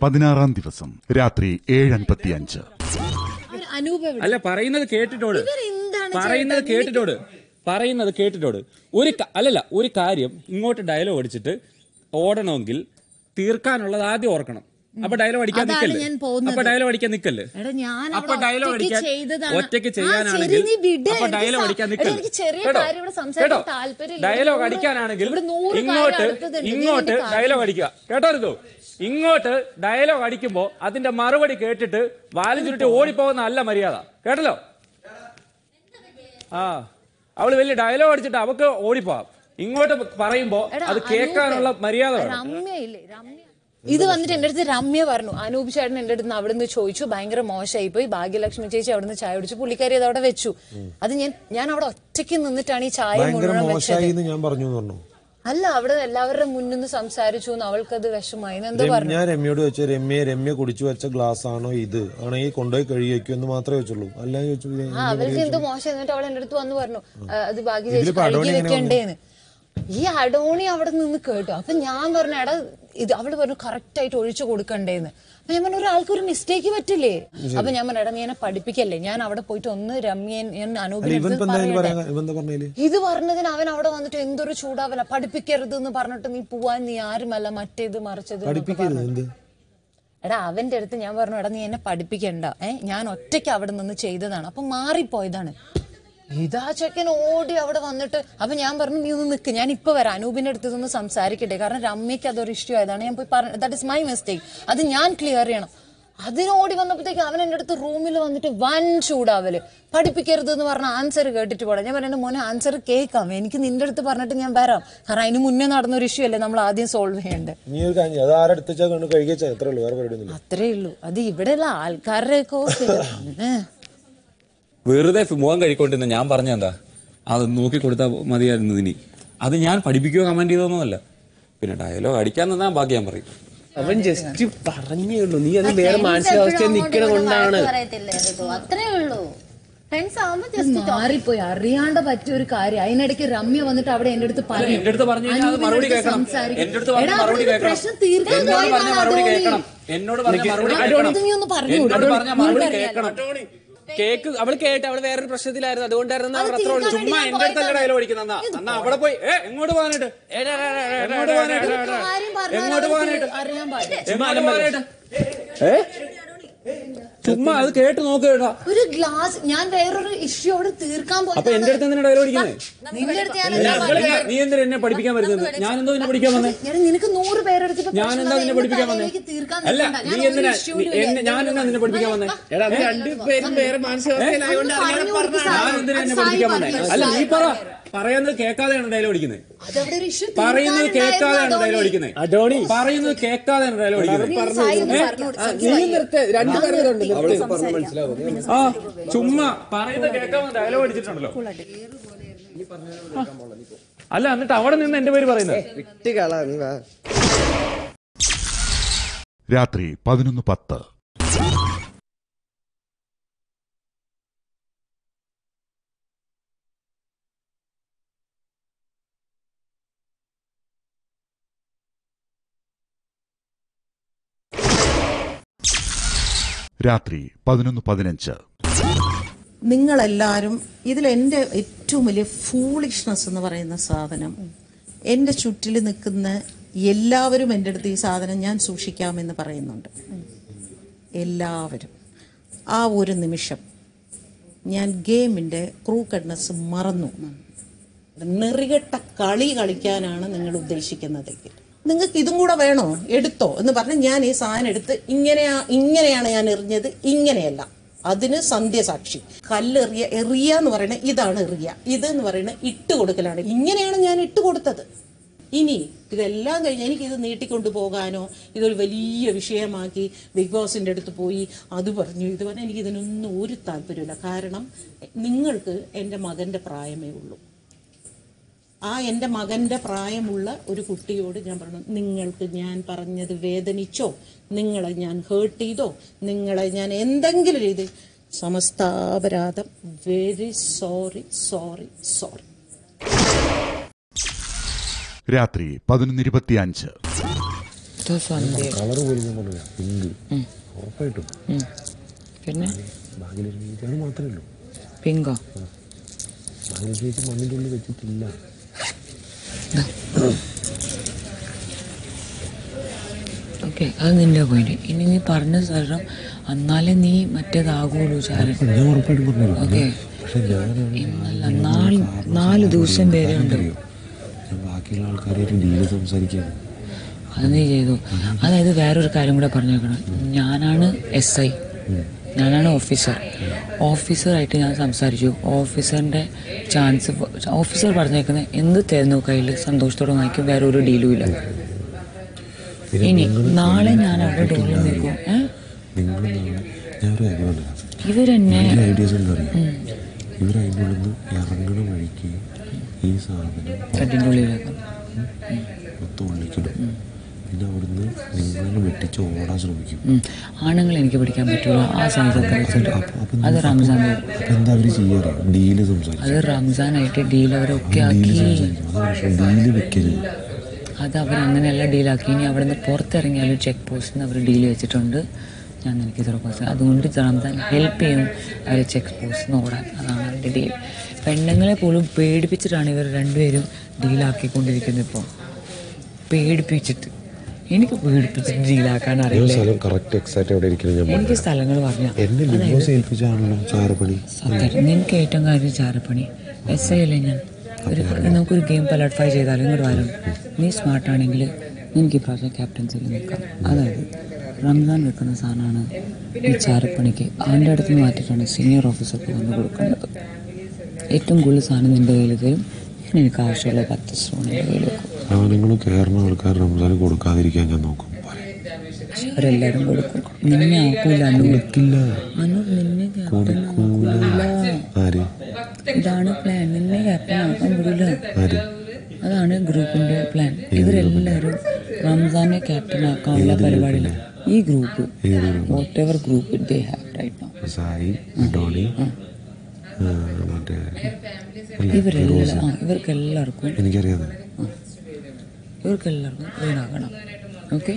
പതിനാറാം ദിവസം രാത്രി ഏഴ് അൻപത്തിയഞ്ച് ഒരു അനൂപ് എവിടെ? അല്ല പറയുന്നത് കേട്ടിട്ടോട് ഇവരെന്താണ് പറയുന്നത് ചേട്ടാ? കേട്ടിട്ടോട് പറയുന്നത് കേട്ടിട്ടോട് ഒരു ക- അല്ലല്ല ഒരു കാര്യം ഇങ്ങോട്ട് ഡയലോഗ് അടിച്ചിട്ട് ഓടണമെങ്കിൽ തീർക്കാനുള്ളത് ആദ്യം ഓർക്കണം അപ്പൊ ഡയലോഗ് അടിക്കാൻ അതാണ് നിക്കല്ലേ ഞാൻ പോകുന്നത്. അപ്പൊ ഡയലോഗ് അടിക്കാൻ നിക്കല്ലേ എടാ ഞാൻ അപ്പൊ അവിടെ ഡയലോഗ് ഒറ്റയ്ക്ക് അടിക്കാൻ ചെയ്തതാണ്. ഒറ്റയ്ക്ക് ആ, ചെയ്യാനാണെങ്കിൽ ശരി, നീ വിട്. അപ്പൊ എനിക്ക് ഡയലോഗ് സ- അടിക്കാൻ എടാ, നിക്കല്ലേ എനിക്ക് ചെറിയ കേട്ടോ? കാര്യം ഇവിടെ സംസാരിക്കാൻ കേട്ടോ? താല്പര്യമില്ല. ഡയലോഗ് ഇവിടെ അടിക്കാനാണെങ്കിൽ ഇവിടെ നൂറ് കാര്യം ഇങ്ങോട്ട് അടുത്തതുണ്ട്. ഞാൻ ഇങ്ങോട്ട് ഇതിന്റെ കാര്യം- ഡയലോഗ് അടിക്കുക കേട്ടോ ഋതു ഇങ്ങോട്ട് ഡയലോഗ് അടിക്കുമ്പോ അതിന്റെ മറുപടി കേട്ടിട്ട് വാലും ചുരുട്ടി ഓടിപ്പോകുന്ന അല്ല മര്യാദ കേട്ടല്ലോ ആ അവള് വലിയ ഡയലോഗ് അടിച്ചിട്ട് അവക്ക് ഓടിപ്പോവാം ഇങ്ങോട്ട് പറയുമ്പോ എടാ, അത് കേൾക്കാനുള്ള അനൂപേ, മര്യാദ വേണം രമ്യ ഇല്ലേ രമ്യ ഇത് വന്നിട്ട് എന്റെ അടുത്ത് രമ്യ പറഞ്ഞു അനൂപ് ചേട്ടൻ എന്റെ അടുത്ത് അവിടുന്ന് ചോദിച്ചു ഭയങ്കര മോശമായി പോയി ഭാഗ്യലക്ഷ്മി ചേച്ചി അവിടുന്ന് ചായ കുടിച്ചു പുള്ളിക്കാരി അത് അവിടെ വെച്ചു അത് ഞാൻ ഞാൻ അവിടെ ഒറ്റയ്ക്ക് നിന്നിട്ടാണ് ഈ ചായ ഭയങ്കര മുഴുവൻ മോശമായി വെച്ചത് എന്ന് ഞാൻ പറഞ്ഞു എന്ന് പറഞ്ഞു അല്ല അവിടെ എല്ലാവരുടെ മുന്നിൽ നിന്ന് സംസാരിച്ചു എന്ന് അവൾക്കത് വിഷമായി എന്ന് എന്താ പറഞ്ഞു ഞാൻ രമ്യയോട് വെച്ച രമ്യ രമ്യ കുടിച്ചു വെച്ച ഗ്ലാസ് ആണോ ഇത് ആണെങ്കിൽ കൊണ്ടുപോയി കഴുകി വെക്കും എന്ന് മാത്രമേ വെച്ചുള്ളൂ അല്ല ചോദിച്ചു ഇത് ആ അവൾക്ക് എന്തോ മോശം എന്നിട്ട് അവൾ എന്റെ അടുത്ത് വന്ന് പറഞ്ഞു ആ, അത് ഭാഗ്യ ചേച്ചി ഇതിലിപ്പോ കഴുകി അഡോണി എങ്ങനെ വെക്കണ്ടേന്ന് ഈ അഡോണി അവിടെ നിന്ന് കേട്ടു അപ്പൊ ഞാൻ പറഞ്ഞു എടാ ഇത് അവള് പറഞ്ഞു കറക്റ്റ് ആയിട്ട് ഒഴിച്ചു കൊടുക്കണ്ടേന്ന് അപ്പൊ ഞാൻ പറഞ്ഞു ഒരാൾക്ക് ഒരു മിസ്റ്റേക്ക് പറ്റില്ലേ അപ്പൊ ഞാൻ പറഞ്ഞു എടാ നീ എന്നെ പഠിപ്പിക്കല്ലേ ഞാൻ അവിടെ പോയിട്ട് ഒന്ന് രമ്യൻ ഞാൻ അല്ല അനൂപിനെ ഇവൻ അടുത്ത് ഇപ്പൊ എന്തായാലും പറയട്ടെ. പറയാ ഇവൻ എന്താ പറഞ്ഞേല് ഇത് പറഞ്ഞതിന് അവൻ അവിടെ വന്നിട്ട് എന്തൊരു ചൂടാവല പഠിപ്പിക്കരുത് എന്ന് പറഞ്ഞിട്ട് നീ പോവാൻ നീ ആരുമല്ല മറ്റേത് മറിച്ചത് എന്നൊക്കെ പഠിപ്പിക്കരുത് എന്ത് എടാ അവന്റെ അടുത്ത് ഞാൻ പറഞ്ഞു എടാ നീ എന്നെ പഠിപ്പിക്കണ്ട ഏ ഞാൻ ഒറ്റയ്ക്ക് അവിടെ നിന്ന് ചെയ്തതാണ് അപ്പൊ മാറിപ്പോയതാണ് ഇതാ ചെക്കൻ ഓടി അവിടെ വന്നിട്ട് അപ്പൊ ഞാൻ പറഞ്ഞു നീ ഒന്ന് നിൽക്ക് ഞാൻ ഇപ്പൊ വരാം അനൂപിന്റെ അടുത്ത് നിന്ന് സംസാരിക്കട്ടെ കാരണം രമ്യക്ക് അതൊരു ഇഷ്യൂ ആയതാണ് ഞാൻ പോയി പറഞ്ഞു ദാറ്റ് ഇസ് മൈ മിസ്റ്റേക്ക് അത് ഞാൻ ക്ലിയർ ചെയ്യണം അതിന് ഓടി വന്നപ്പോഴത്തേക്ക് അവൻ എൻ്റെ അടുത്ത് റൂമിൽ വന്നിട്ട് വൻ ചൂടാവല് പഠിപ്പിക്കരുത് എന്ന് പറഞ്ഞ ആൻസർ കേട്ടിട്ട് പോടാ ഞാൻ പറഞ്ഞു മോനെ ആൻസർ കേൾക്കാം എനിക്ക് നിന്റെ അടുത്ത് പറഞ്ഞിട്ട് ഞാൻ വരാം കാരണം അതിന് മുന്നേ നടന്ന ഒരു ഇഷ്യൂ അല്ലേ നമ്മൾ ആദ്യം സോൾവ് ചെയ്യേണ്ടത് നീ ഒരു കാര്യം ചെയ്യ്. അത് ആരെടുത്ത് വെച്ചാൽ കണ്ട് കഴുകി വെച്ചാൽ എത്ര ഉള്ളൂ വേറെ പരിപാടിയൊന്നുമില്ല അത്രേ ഉള്ളൂ അത് ഇവിടെയുള്ള ആൾക്കാരുടെ ഒക്കെ വെറുതെ മുഖം കഴിക്കൊണ്ടിരുന്ന ഞാൻ പറഞ്ഞ എന്താ അത് നോക്കി കൊടുത്താൽ മതിയായിരുന്നു ഇനി അത് ഞാൻ പഠിപ്പിക്കുകയോ കമന്റ് ചെയ്തൊന്നുമല്ല പിന്നെ ഡയലോഗ് അടിക്കാൻ തന്നാ ബാക്കി ഞാൻ പറയും അവൻ ജസ്റ്റ് പറഞ്ഞേ ഉള്ളൂ നീ അത് വേറെ മാനസികാവസ്ഥയിൽ നിൽക്കണ കൊണ്ടാണ് അത്രേ ഉള്ളൂ ഫ്രണ്ട്സ് ആവുമ്പോ ജസ്റ്റ് മാറിപ്പോയി അറിയാണ്ട് പറ്റിയ ഒരു കാര്യം അതിനിടയ്ക്ക് രമ്യ വന്നിട്ട് അവിടെ എന്റെ അടുത്ത് പറഞ്ഞു എന്റെ അടുത്ത് പറഞ്ഞു കഴിഞ്ഞാൽ അത് അനൂപിന്റെ മറുപടി അടുത്ത് കേൾക്കണം സംസാരിക്കും. എന്റെ അടുത്ത് പറഞ്ഞ എടാ, മറുപടി അവിടെ കേൾക്കണം പ്രശ്നം തീർക്കാൻ എന്നോട് പോയതാണ് പറഞ്ഞ മറുപടി അടോണി. കേൾക്കണം എന്നോട് പറഞ്ഞ മറുപടി അടോണി, കേൾക്കണം ഇത് നീ ഒന്ന് പറഞ്ഞു എന്നോട് വിടൂ. പറഞ്ഞ മറുപടി നിനക്കറിയാലോ. കേൾക്കണം കേക്ക് അവള് കേട്ട് അവള് വേറൊരു പ്രശ്നത്തിലായിരുന്നു അതുകൊണ്ടായിരുന്നു അത് അവർ അത്ര ഉള്ളൂ തീർക്കാൻ ചുമ്മാ വേണ്ടി എന്റെ അടുത്തല്ല ഞാൻ ഡയലോഗ് അടിക്കുന്ന അന്നാ അവിടെ പോയി ഏ എങ്ങോട്ട് പോകാനായിട്ട് എങ്ങോട്ട് പോകാനായിട്ട് കാര്യം പറഞ്ഞാൽ എങ്ങോട്ട് അവർക്ക് പോകാനായിട്ട് അറിയാൻ പാടില്ല എങ്ങോട്ട് പോകാനായിട്ട് ഏ ചുമ്മാ അത് കേട്ട് നോക്ക് കേട്ടോ ഒരു ഗ്ലാസ് ഞാൻ വേറൊരു ഇഷ്യൂ അവിടെ തീർക്കാൻ അപ്പൊ എന്റെ അടുത്ത് എന്തിനാ ഡയലോഗ് അടിക്കുന്നത് നിന്റെ അടുത്ത് ഞാൻ എന്താ പറഞ്ഞത്? നീ എന്തിനാ എന്നെ പഠിപ്പിക്കാൻ വരുന്നത് ഞാൻ എന്തോ നിന്നെ പഠിക്കാൻ വന്നേ എടാ, നിനക്ക് നൂറ് പേരെടുത്തിട്ട് ഞാൻ എന്താ നിന്നെ പഠിപ്പിക്കാൻ വന്നേ അല്ല നീ എന്തിനാ നീ- എന്നെ- ഞാൻ എന്താ നിന്നെ പഠിപ്പിക്കാൻ വന്നേ എടാ അത് രണ്ടുപേരും വേറെ മാനസികാവസ്ഥയിലായതുകൊണ്ട് അറിയാതെ പറഞ്ഞ ഞാൻ എന്തിനാ എന്നെ പഠിപ്പിക്കാൻ വന്നേ അല്ല നീ പറ പറയുന്നത് കേൾക്കാതെയാണ് ഡയലോഗ് അടിക്കുന്നത് അതവിടെ ഒരു ഇഷ്യൂ പറയുന്നത് കേൾക്കാതെയാണ് ഡയലോഗ് അടിക്കുന്നത് അഡോണി പറയുന്നത് കേൾക്കാതെയാണ് ഡയലോഗ് അടിക്കുന്നത് നീ നിർത്ത് രണ്ടു പേരുണ്ട് ആ ചുമ്മാ പറയുന്നത് കേൾക്കാതെ ഡയലോഗ് അടിച്ചിട്ടുണ്ടല്ലോ ആ. അല്ല എന്നിട്ട് അവിടെ നിന്ന് എന്റെ പേര് പറയുന്നത് വിട്ടുകളാ നീ വാ രാത്രി പതിനൊന്ന് പത്ത് രാത്രി പതിനൊന്ന് പതിനഞ്ച് നിങ്ങളെല്ലാവരും ഇതിൽ എൻ്റെ ഏറ്റവും വലിയ ഫൂളിഷ്നെസ് എന്ന് പറയുന്ന സാധനം എൻ്റെ ചുറ്റിൽ നിൽക്കുന്ന എല്ലാവരും എൻ്റെ അടുത്ത് ഈ സാധനം ഞാൻ സൂക്ഷിക്കാമെന്ന് പറയുന്നുണ്ട് എല്ലാവരും ആ ഒരു നിമിഷം ഞാൻ ഗെയിമിൻ്റെ ക്രൂക്കഡ്നെസ് മറന്നു നെറികെട്ട കളി കളിക്കാനാണ് നിങ്ങൾ ഉദ്ദേശിക്കുന്നതെങ്കിൽ നിങ്ങൾക്ക് ഇതും കൂടെ വേണോ എടുത്തോ എന്ന് പറഞ്ഞ് ഞാൻ ഈ സാധനം എടുത്ത് ഇങ്ങനെയാ ഇങ്ങനെയാണ് ഞാൻ എറിഞ്ഞത് ഇങ്ങനെയല്ല അതിന് സന്ധ്യസാക്ഷി കല്ലെറിയ എറിയ എന്ന് പറയുന്നത് ഇതാണ് എറിയ ഇത് എന്ന് പറയുന്നത് ഇട്ട് കൊടുക്കലാണ് ഇങ്ങനെയാണ് ഞാൻ ഇട്ട് കൊടുത്തത് ഇനി ഇതെല്ലാം കഴിഞ്ഞ് എനിക്കിത് നീട്ടിക്കൊണ്ടു പോകാനോ ഇതൊരു വലിയ വിഷയമാക്കി ബിഗ് ബോസിൻ്റെ അടുത്ത് പോയി അത് പറഞ്ഞു ഇത് പറഞ്ഞു എനിക്ക് ഇതിനൊന്നും ഒരു താല്പര്യമില്ല കാരണം നിങ്ങൾക്ക് എൻ്റെ മകൻ്റെ പ്രായമേ ഉള്ളൂ ആ എൻ്റെ മകൻ്റെ പ്രായമുള്ള ഒരു കുട്ടിയോട് ഞാൻ പറഞ്ഞു നിങ്ങൾക്ക് ഞാൻ പറഞ്ഞത് വേദനിച്ചോ നിങ്ങളെ ഞാൻ ഹേർട്ട് ചെയ്തോ നിങ്ങളെ ഞാൻ എന്തെങ്കിലും രീതി സമസ്താപരാധം വെരി സോറി സോറി സോറി രാത്രി പതിനൊന്ന് ഇരുപത്തിയഞ്ച് സന്ധ്യ കളർ പോലും ഞാൻ പറഞ്ഞില്ല പിങ്ക് ഉറപ്പായിട്ടും ഉം. പിന്നെ ഭാഗ്യലക്ഷ്മി ചേച്ചി അത് മാത്രമേ ഉള്ളൂ പിങ്കോ ഭാഗ്യലക്ഷ്മി ചേച്ചി മണ്ണിൻ്റെ ഉള്ളിൽ വെച്ചിട്ടില്ല ഓക്കെ അത് നിന്റെ പോയിന്റ് ഇനി നീ പറഞ്ഞ സ്ഥലം എന്നാലേ നീ മറ്റേതാകുള്ളൂ ചാരൻ ഞാൻ ഉറപ്പായിട്ടും പറഞ്ഞു ഓക്കെ പക്ഷെ ഞാനാണ് ഇന്നല്ല നാല് നാല് ദിവസം വരെ ഉണ്ട് ഞാൻ ബാക്കിയുള്ള ആൾക്കാരായിട്ട് ഡീല് സംസാരിക്കുകയാണ് അത് നീ ചെയ്തു അതായത് വേറൊരു കാര്യം കൂടെ പറഞ്ഞേക്കണം ഞാനാണ് എസ് ഐ ഞാനാണ് ഓഫീസർ ഓഫീസറായിട്ട് ഞാൻ സംസാരിച്ചു ഓഫീസറിന്റെ ചാൻസ് ഓഫീസർ പറഞ്ഞേക്കുന്നത് എന്ത് തരുന്നു കയ്യിൽ സന്തോഷത്തോടെ വാങ്ങിക്കും വേറെ ഒരു ഡീലും ഇല്ല ഇനി നാളെ ഞാൻ അവിടെ ഡോറിൽ നിൽക്കും ഏ? നിങ്ങൾ നാളെ ഞാൻ ഒരു കാര്യം പറയാം ഇവരെന്നെ എൻ്റെ ഐഡിയാസ് എന്താ അറിയാം ഇവർ അതിൻ്റെ ഉള്ളിൽ നിന്ന് ഇറങ്ങണ വഴിക്ക് ഈ സാധനം ഷട്ടിൻ്റെ ഉള്ളിലേക്ക് മൊത്തം ഉള്ളിക്കിടും പിന്നെ അവിടുന്ന് നിങ്ങളെ വെട്ടിച്ച് ഓടാൻ ശ്രമിക്കും ഉം. ആണുങ്ങൾ എനിക്ക് പിടിക്കാൻ പറ്റൂല ആ സമയത്തൊക്കെ വെച്ചിട്ട് അത് റംസാൻ വരും അപ്പം എന്താ അവർ ചെയ്യാറ് ഡീല് സംസാരിക്കും അത് റംസാനായിട്ട് ഡീൽ അവരൊക്കെ ഡീല് ആക്കി സംസാരിക്കും അതാ പ്രശ്നം ഡീല് വെക്കരുത് അത് അവർ അങ്ങനെയല്ല ഡീലാക്കി ഇനി അവിടെ നിന്ന് പുറത്തിറങ്ങിയാലും ചെക്ക് പോസ്റ്റിൽ നിന്ന് അവർ ഡീൽ വെച്ചിട്ടുണ്ട് ഞാൻ നിനക്ക് ഇത്ര പോസ്റ്റ് അതുകൊണ്ട് റംസാൻ ഹെൽപ്പ് ചെയ്യും അവർ ചെക്ക് പോസ്റ്റിൽ നിന്ന് ഓടാൻ അതാണ് അവരുടെ ഡീൽ പെണ്ണുങ്ങളെ പോലും പേടിപ്പിച്ചിട്ടാണ് ഇവർ രണ്ടുപേരും ഡീലാക്കിക്കൊണ്ടിരിക്കുന്നത് ഇപ്പോൾ പേടിപ്പിച്ചിട്ട് എനിക്ക് പേടിപ്പിച്ചിട്ട് ഡീലാക്കാൻ ഞാൻ അറിയില്ല സ്ഥലം കറക്റ്റ് എക്സാക്ട് എവിടെ ഇരിക്കണം ഞാൻ എനിക്ക് സ്ഥലങ്ങൾ പറഞ്ഞാൽ എന്നെ ബിഗ് ബോസ് ഏൽപ്പിച്ചാണല്ലോ ചാരപ്പണി സത്യം നിനക്ക് ഏറ്റവും കാര്യം ചാരപ്പണി എസ് ഐ അല്ലേ ഞാൻ ഒരു നമുക്കൊരു ഗെയിം പലർഫൈ ചെയ്താലും ഇങ്ങോട്ട് വരണം നീ സ്മാർട്ടാണെങ്കിൽ നിനക്ക് ഈ പ്രാവശ്യം ക്യാപ്റ്റൻസിയിൽ നിൽക്കാം അതായത് റംസാൻ വെക്കുന്ന സാധനമാണ് ഈ ചാരപ്പണിക്ക് അവൻ്റെ അടുത്ത് നിന്ന് മാറ്റിയിട്ടാണ് സീനിയർ ഓഫീസർക്ക് വന്ന് കൊടുക്കേണ്ടത് ഏറ്റവും കൂടുതൽ സാധനം നിൻ്റെ കയ്യിൽ തരും ഞാൻ എനിക്ക് ആവശ്യമുള്ള പത്ത് സ്പൂൺ എൻ്റെ കയ്യിൽ വെക്കും സാധനങ്ങൾ കയറുന്ന ആൾക്കാർ റംസാൻ കൊടുക്കാതിരിക്കാൻ ഞാൻ നോക്കും പക്ഷെ അവരെല്ലാവരും കൊടുക്കും നിന്നെ ആക്കൂല അനൂർ കൊടുക്കില്ല അനൂർ നിന്നെ ക്യാപ്റ്റൻ ആക്കൂല ആര് ഇതാണ് പ്ലാൻ നിന്നെ ക്യാപ്റ്റൻ ആക്കാൻ വിടില്ല ആര് അതാണ് ഗ്രൂപ്പിന്റെ പ്ലാൻ ഇവരെല്ലാവരും റംസാനെ ക്യാപ്റ്റൻ ആക്കാനുള്ള പരിപാടിയില്ല ഈ group whatever group they have right now Sai Dhoni ആ, മറ്റേ അല്ല, ഇവരെല്ലാം ആ ഇവർക്ക് എല്ലാവർക്കും എനിക്കറിയാതെ ഇവർക്ക് എല്ലാവർക്കും വീണാകണം ഓക്കെ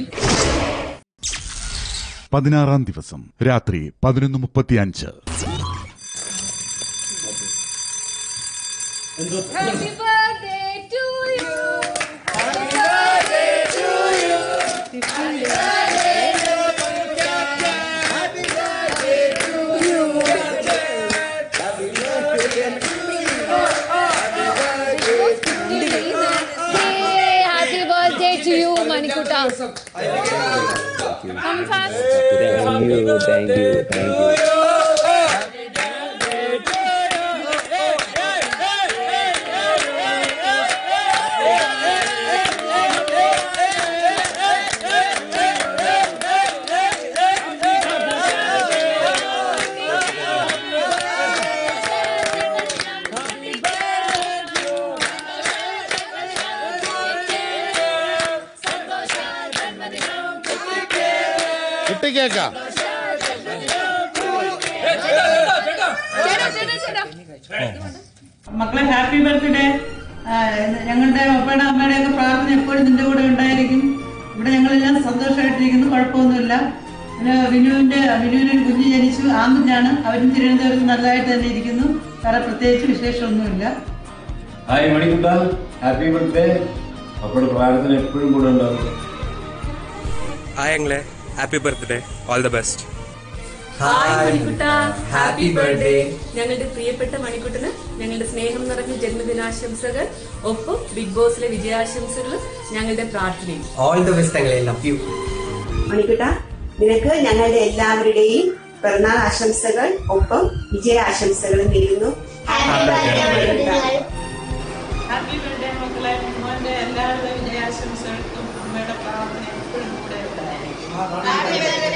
പതിനാറാം ദിവസം രാത്രി പതിനൊന്ന് മുപ്പത്തിയഞ്ച് Happy birthday to you. Hey, happy birthday to you, Manikuta. Come fast. Thank you thank you thank you കിട്ടിക്കേക്കാം ചേട്ടാ, ചേട്ടാ, ചേട്ടാ. മക്കളെ ഹാപ്പി ബർത്ത്ഡേ ഞങ്ങളുടെ പപ്പയുടെ അമ്മയുടെ ഒക്കെ പ്രാർത്ഥന എപ്പോഴും നിന്റെ കൂടെ ഉണ്ടായിരിക്കും ഇവിടെ ഞങ്ങളെല്ലാം സന്തോഷമായിട്ടിരിക്കുന്നു കുഴപ്പമൊന്നുമില്ല പിന്നെ വിനുവിന്റെ വിനുവിന് ഒരു കുഞ്ഞ് ജനിച്ചു ആൺകുഞ്ഞാണ് അവരും തിരുവനന്തപുരത്ത് നല്ലതായിട്ട് തന്നെ ഇരിക്കുന്നു വേറെ പ്രത്യേകിച്ച് വിശേഷമൊന്നുമില്ല ഹായ് മണിക്കുട്ട ഹാപ്പി ബർത്ത്ഡേ അപ്പോഴും പ്രാർത്ഥന എപ്പോഴും കൂടെ ഉണ്ടാവും ഹായ് അങ്ങളെ happy birthday all the best happy birthday ഞങ്ങളുടെ പ്രിയപ്പെട്ട മണിക്കുട്ടന് ഞങ്ങളുടെ സ്നേഹം നിറഞ്ഞ ജന്മദിനാശംസകൾ ഒപ്പം ബിഗ് ബോസിലെ വിജയാശംസകളും ഞങ്ങളുടെ പ്രാർത്ഥനയും ഓൾ ദ ബെസ്റ്റ് അങ്ങളെ ലവ് യു മണിക്കുട്ട നിനക്ക് ഞങ്ങളുടെ എല്ലാവരുടെയും പിറന്നാൾ ആശംസകൾ ഒപ്പം വിജയ ആശംസകളും നേരുന്നു ഹാപ്പി ബർത്ത്ഡേ മക്കളെ മോന്റെ എല്ലാവരുടെ വിജയാശംസകൾക്കും അമ്മയുടെ പ്രാർത്ഥന എപ്പോഴും കൂടെ ഉണ്ടായിരിക്കും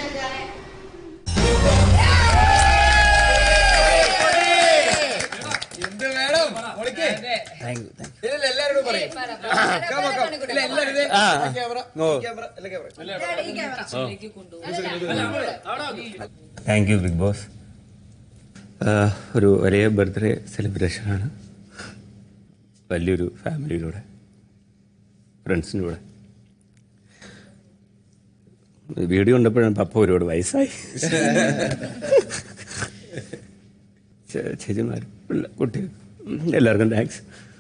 താങ്ക് യു ബിഗ് ബോസ് ഒരു വലിയ ബർത്ത്ഡേ സെലിബ്രേഷനാണ് വലിയൊരു ഫാമിലിയിലൂടെ ഫ്രണ്ട്സിൻ്റെ കൂടെ വീഡിയോ കണ്ടപ്പോഴാണ് പപ്പ ഒരുപാട് വയസ്സായി ചേ- ചേച്ചിമാരും പിള്ള കുട്ടികൾ എല്ലാവർക്കും താങ്ക്സ്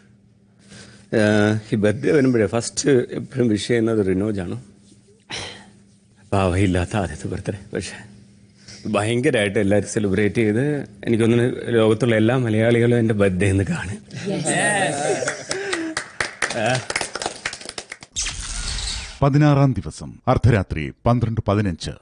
ഈ ബർത്ത്ഡേ വരുമ്പോഴേ ഫസ്റ്റ് എപ്പോഴും വിഷ് ചെയ്യുന്നത് റിനോജാണ് പാവയില്ലാത്ത ആദ്യത്തെ ബർത്ത്ഡേ പക്ഷേ ഭയങ്കരമായിട്ട് എല്ലാവരും സെലിബ്രേറ്റ് ചെയ്ത് എനിക്കൊന്നിന് ലോകത്തുള്ള എല്ലാ മലയാളികളും എൻ്റെ ബർത്ത്ഡേ എന്ന് കാണും പതിനാറാം ദിവസം അർദ്ധരാത്രി പന്ത്രണ്ട് പതിനഞ്ച്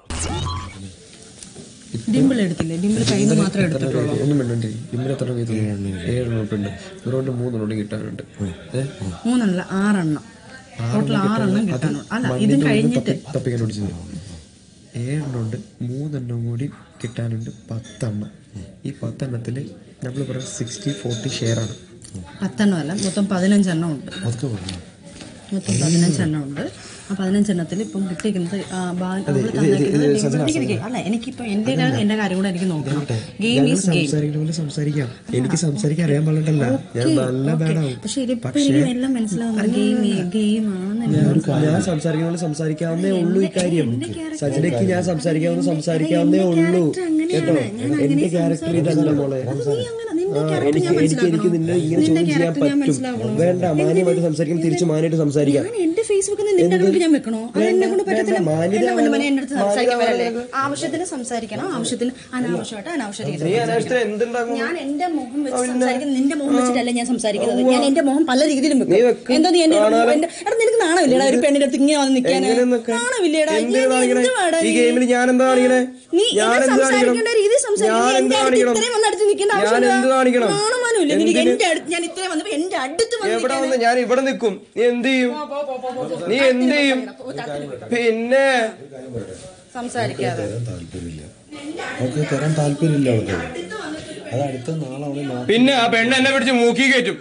ഡിമ്പിൾ എടുത്തില്ലേ ഡിമ്പിൾ കയ്യിൽ നിന്ന് മാത്രമേ എടുത്തിട്ടുള്ളൂ ഒന്നും വേണ്ടേ ഇമ്മലെ എത്ര ഏഴെണ്ണം ഉണ്ട് ഇവരോട്ട് മൂന്നെണ്ണം കിട്ടാനുണ്ട് ഏ? മൂന്നെണ്ണല്ല ആറെണ്ണം ടോട്ടൽ ആറെണ്ണം കിട്ടാനുണ്ട് അല്ല ഇത് മണ്ണിന്റെ ഉള്ളിൽ കഴിഞ്ഞിട്ട് തപ്പി- തപ്പി കണ്ടുപിടിച്ചത് ഏഴെണ്ണം ഉണ്ട് മൂന്നെണ്ണം കൂടി കിട്ടാനുണ്ട് പത്തെണ്ണം ഈ പത്തെണ്ണത്തിൽ നമ്മൾ പറഞ്ഞ സിക്സ്റ്റി ഫോർട്ടി ഷെയർ ആണ് പത്തെണ്ണം അല്ല മൊത്തം പതിനഞ്ചെണ്ണം ഉണ്ട് മൊത്തം പതിനഞ്ചെണ്ണം ഉണ്ട് ആ പതിനഞ്ചെണ്ണത്തിൽ ഇപ്പം കിട്ടിയിരിക്കുന്നത് ആ, ബാ- അവള് തന്നേക്കുന്നത് ഡിമ്പിൾ- ഇരിക്ക് ഇരിക്ക്. അല്ല എനിക്കിപ്പോ എന്റെ കാ- എന്റെ കാര്യം കൂടെ എനിക്ക് നോക്കണം ഗെയിം ഈസ് ഗെയിം സംസാരിക്കുന്ന പോലെ സംസാരിക്കാം എനിക്ക് സംസാരിക്കാൻ അറിയാൻ പാടില്ല ഞാൻ നല്ല ബാഡാവും പക്ഷെ ഇതിപ്പോ എനിക്ക് എല്ലാം മനസ്സിലാവുന്നു ഗെയിം ഗെയിം ആണെന്ന് ഞാൻ ഒരു കാര്യം- ഞാൻ സംസാരിക്കുന്ന പോലെ സംസാരിക്കാവുന്നേ ഉള്ളൂ ഈ കാര്യം സജനയ്ക്ക് ഞാൻ സംസാരിക്കാവുന്ന സംസാരിക്കാവുന്നേ ഉള്ളൂ കേട്ടോ എന്റെ ക്യാരക്ടർ ഇതല്ല മോളെ ആ, എനിക്ക് എനിക്ക് എനിക്ക് നിന്നെ ഇങ്ങനെ ചോദ്യം ചെയ്യാൻ പറ്റും വേണ്ട മാന്യമായിട്ട് സംസാരിക്കും തിരിച്ച് മാന്യമായിട്ട് സംസാരിക്കാം ഞാൻ എന്റെ ഫേസ്ബുക്കിൽ നിന്റെ അടുത്ത് ഞാൻ വെക്കണോ അത് എന്നെ കൊണ്ട് പറ്റത്തില്ല വേണ്ട, മാന്യത എന്നെ കൊണ്ട് മോനെ വേണം. എന്റെ അടുത്ത് സംസാരിക്കാൻ മാന്യത വരല്ലേ വേണം. ആവശ്യത്തിന് സംസാരിക്കണം ആവശ്യത്തിന് അനാവശ്യമായിട്ട് അനാവശ്യ രീതിയിൽ നീ സംസാരിക്കണം. അനാവശ്യത്തിന് എന്തുണ്ടാക്കും ഞാൻ എന്റെ മുഖം വെച്ച് സംസാരിക്കുന്നത് നിന്റെ മുഖം വെച്ചിട്ടല്ല ഞാൻ സംസാരിക്കുന്നത് ഞാൻ എന്റെ മുഖം പല രീതിയിലും വെക്കും എന്തോ നീ എന്റെ കാണാലോ. എന്റെ- എടാ നിനക്ക് നാണമില്ലേടാ ഒരു പെണ്ണിന്റെ അടുത്ത് ഇങ്ങനെ വന്ന് നിൽക്കാൻ എങ്ങനെ നിൽക്കാൻ? നാണമില്ലേടാ എന്തിനാ നീ കാണിക്കണേ? എന്തുവാടാ ഈ നീ? ഗെയിമിൽ ഞാൻ എന്താ കാണിക്കണേ നീ ഞാൻ എന്നെ എന്ത് സംസാരിക്കേണ്ട കാണിക്കണം? രീതി സംസാരിക്കണം ഞാൻ നീ എന്ത് എന്റെ അടുത്ത് കാണിക്കണം? ഇത്രയും വന്ന് അടുത്ത് നിൽക്കേണ്ട ഞാൻ ആവശ്യം എന്ത് കാണിക്കണം? നാണമാനമില്ല നിനക്ക് എന്തിന്? എന്റെ അടുത്ത് ഞാൻ ഇത്രയും വന്നപ്പോ എന്റെ അടുത്ത് വന്ന് എവിടെ നിൽക്കാനാ? വന്ന് ഞാൻ ഇവിടെ നിൽക്കും നീ എന്ത് ചെയ്യും നീ എന്ത് ചെയ്യും പിന്നെ സംസാരിക്കാതെ താല്പര്യമില്ല അവൾക്ക് തരാൻ താല്പര്യമില്ല അവൾക്ക് അത് അടുത്ത നാളെ അവളെ നാട്ടിൽ പിന്നെ ആ പെണ്ണ് എന്നെ പിടിച്ച് മൂക്കി കയറ്റും